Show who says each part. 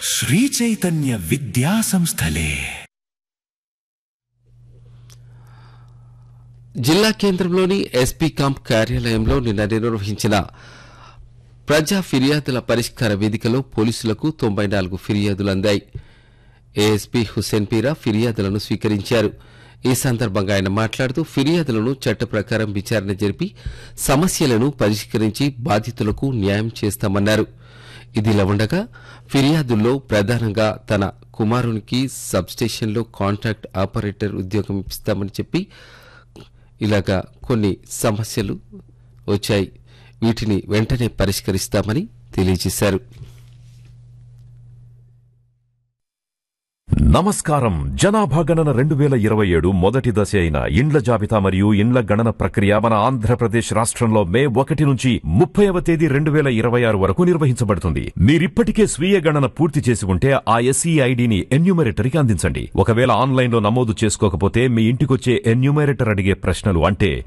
Speaker 1: శ్రీచైతన్య విద్యా సంస్థలే
Speaker 2: జిల్లా కేంద్రంలోని ఎస్పీ కాంప్ కార్యాలయంలో నిన్న నిర్వహించిన ప్రజా ఫిర్యాదుల పరిష్కార వేదికలో పోలీసులకు తొంభై నాలుగు ఫిర్యాదులు అందాయి ఏఎస్పీ హుస్సేన్ పీరా ఫిర్యాదులను స్వీకరించారు ఈ సందర్భంగా ఆయన మాట్లాడుతూ ఫిర్యాదులను చట్ట ప్రకారం విచారణ జరిపి సమస్యలను పరిష్కరించి బాధితులకు న్యాయం చేస్తామన్నారు ఇదిలా ఉండగా ఫిర్యాదుల్లో ప్రధానంగా తన కుమారునికి సబ్స్టేషన్లో కాంట్రాక్ట్ ఆపరేటర్ ఉద్యోగం ఇప్పిస్తామని చెప్పి ఇలాగా కొన్ని సమస్యలు వచ్చాయి వీటిని వెంటనే పరిష్కరిస్తామని తెలియజేశారు
Speaker 3: నమస్కారం జనాభా గణన రెండు వేల ఇరవై ఏడు మొదటి దశ అయిన ఇండ్ల జాబితా మరియు ఇండ్ల గణన ప్రక్రియ మన ఆంధ్రప్రదేశ్ రాష్ట్రంలో మే ఒకటి నుంచి ముప్పైవ తేదీ రెండు వేల ఇరవై ఆరు వరకు నిర్వహించబడుతుంది మీరిప్పటికే స్వీయ గణన పూర్తి చేసి ఉంటే ఆ ఎస్ఈ ఐడిని ఎన్యూమరేటర్కి అందించండి ఒకవేళ ఆన్లైన్లో నమోదు చేసుకోకపోతే మీ ఇంటికొచ్చే ఎన్యూమరేటర్ అడిగే ప్రశ్నలు అంటే